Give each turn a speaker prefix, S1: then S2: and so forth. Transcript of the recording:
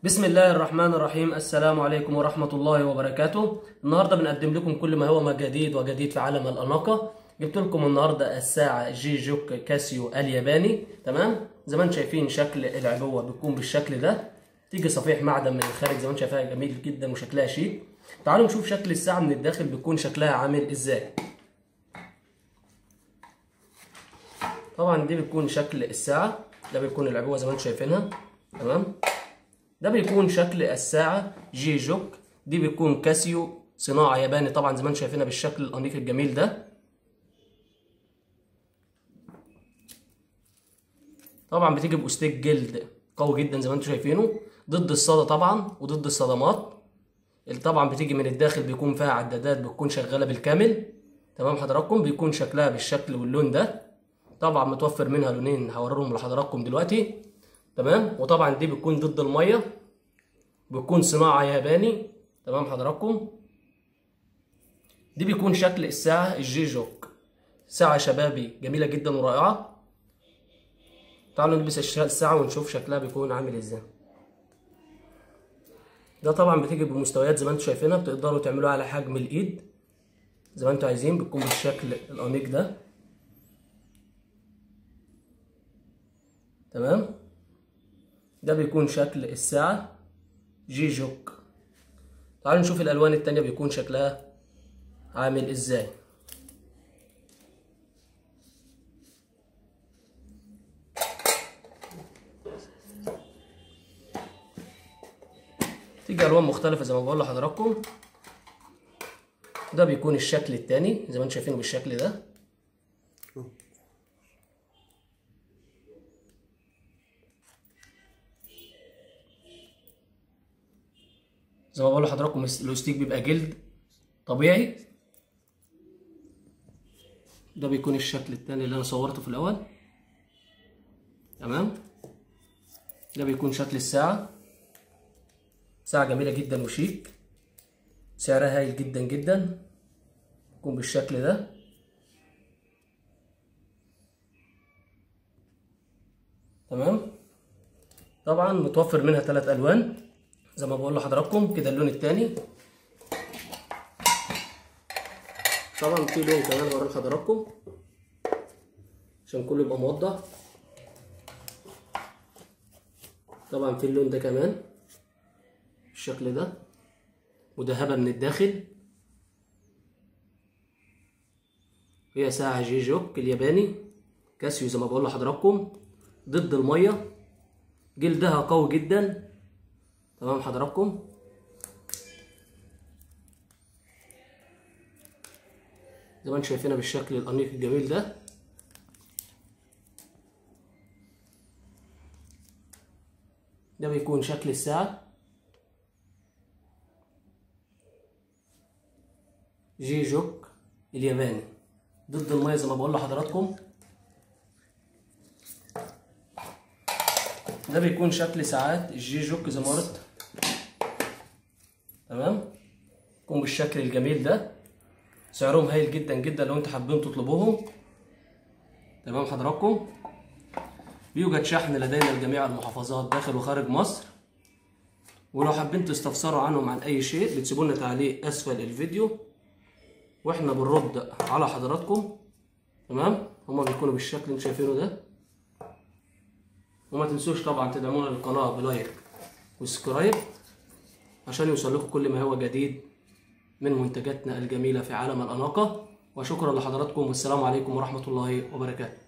S1: بسم الله الرحمن الرحيم السلام عليكم ورحمة الله وبركاته النهاردة بنقدم لكم كل ما هو ما جديد وجديد في عالم الأناقة جبت لكم النهاردة الساعة جي جوك كاسيو الياباني تمام زي ما انتم شايفين شكل العبوة بتكون بالشكل ده تيجي صفيح معدن من الخارج زي ما انتم شايفاها جميل جدا وشكلها شيك تعالوا نشوف شكل الساعة من الداخل بيكون شكلها عامل ازاي طبعا دي بتكون شكل الساعة ده بيكون العبوة زي ما انتم شايفينها تمام ده بيكون شكل الساعة جي جوك دي بيكون كاسيو صناعة ياباني طبعا زي ما انتم شايفينها بالشكل الأنيق الجميل ده طبعا بتيجي بأستيك جلد قوي جدا زي ما انتم شايفينه ضد الصدى طبعا وضد الصدمات اللي طبعا بتيجي من الداخل بيكون فيها عدادات بتكون شغالة بالكامل تمام حضراتكم بيكون شكلها بالشكل واللون ده طبعا متوفر منها لونين هوريهم لحضراتكم دلوقتي تمام وطبعا دي بتكون ضد الميه بتكون صناعه ياباني تمام حضراتكم دي بيكون شكل الساعه الجي جوك ساعه شبابي جميله جدا ورائعه تعالوا نلبس الساعه ونشوف شكلها بيكون عامل ازاي ده طبعا بتيجي بمستويات زي ما انتم شايفينها بتقدروا تعملوها على حجم الايد زي ما انتم عايزين بتكون بالشكل الانيق ده تمام ده بيكون شكل الساعة جي جوك تعالوا نشوف الألوان التانية بيكون شكلها عامل ازاي تيجي ألوان مختلفة زي ما بقول لحضراتكم ده بيكون الشكل التاني زي ما انتم شايفينه بالشكل ده زي ما بقول لحضراتكم الاستيك بيبقى جلد طبيعي ده بيكون الشكل التاني اللي انا صورته في الاول تمام ده بيكون شكل الساعة ساعة جميلة جدا وشيك سعرها هايل جدا جدا بيكون بالشكل ده تمام طبعا متوفر منها ثلاث الوان زي ما بقول لحضراتكم كده اللون التاني طبعا في لون كمان هوريه لحضراتكم عشان كله يبقى موضح طبعا في اللون ده كمان بالشكل ده مدهبة من الداخل هي ساعة جي جوك الياباني كاسيو زي ما بقول لحضراتكم ضد المية جلدها قوي جدا تمام حضراتكم زي ما انتم شايفينها بالشكل الانيق الجميل ده ده بيكون شكل الساعة جي جوك الياباني ضد المية زي ما بقول لحضراتكم ده بيكون شكل ساعات الجي جوك زي ما قلت تمام يكون بالشكل الجميل ده سعرهم هايل جدا جدا لو انتوا حابين تطلبوهم تمام حضراتكم بيوجد شحن لدينا لجميع المحافظات داخل وخارج مصر ولو حابين تستفسروا عنهم عن اي شيء بتسيبوا لنا تعليق اسفل الفيديو واحنا بنرد على حضراتكم تمام هما بيكونوا بالشكل اللي انتوا شايفينه ده وما تنسوش طبعا تدعمونا للقناة بلايك وسبسكرايب عشان يوصل لكم كل ما هو جديد من منتجاتنا الجميلة في عالم الأناقة وشكرا لحضراتكم والسلام عليكم ورحمة الله وبركاته